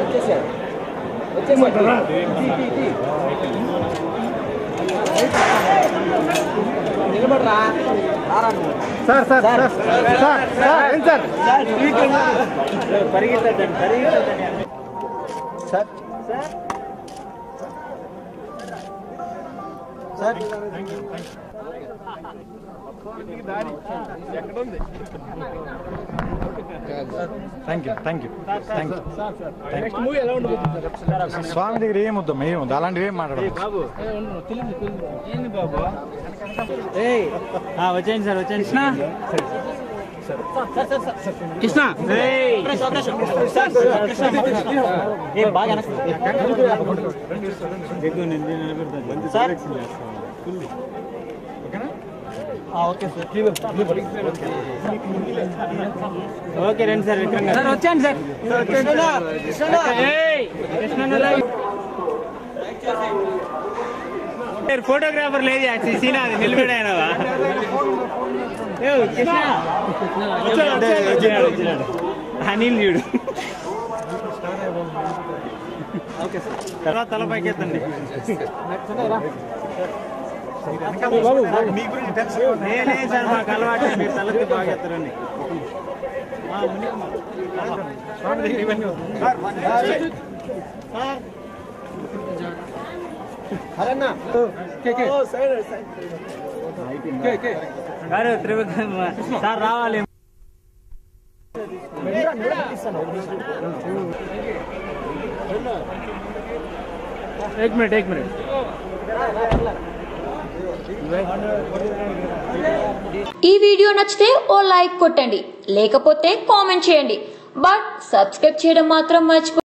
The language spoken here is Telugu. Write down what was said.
వచ్చేసాడు వచ్చేసాడు నిలబడరా రారా నువ్వు sir sir sir sir sir ఏం సార్ పరిగెత్తద్దండి పరిగెత్తద్దండి sir sir thank you thank you thank you స్వామి దగ్గర ఏం వద్దాం ఏం వద్దు అలాంటివి ఏం మాట్లాడదు ఏంది బాబు వచ్చేయండి సార్ వచ్చేయండి కృష్ణ కృష్ణ ఏ బాగా సార్ ఓకే సార్ ఓకే రండి సార్ విక్రమ్ గారు వచ్చాను సార్ ఫోటోగ్రాఫర్ లేదు సీనా అది నిలబడాయనవా కృష్ణ వచ్చినాడు వచ్చినాడు అనిల్ చూడు ఓకే సార్ తర్వాత తల పైకెత్తండి నేనే సార్ మాకు అలవాటు మీరు తలకి బాగా ఎత్తారండి గారు త్రివిక్రమ్ సార్ రావాలి एक मिनट एक मिनट ఈ వీడియో నచ్చితే ఓ లైక్ కొట్టండి లేకపోతే కామెంట్ చేయండి బట్ సబ్స్క్రైబ్ చేయడం మాత్రం మర్చిపో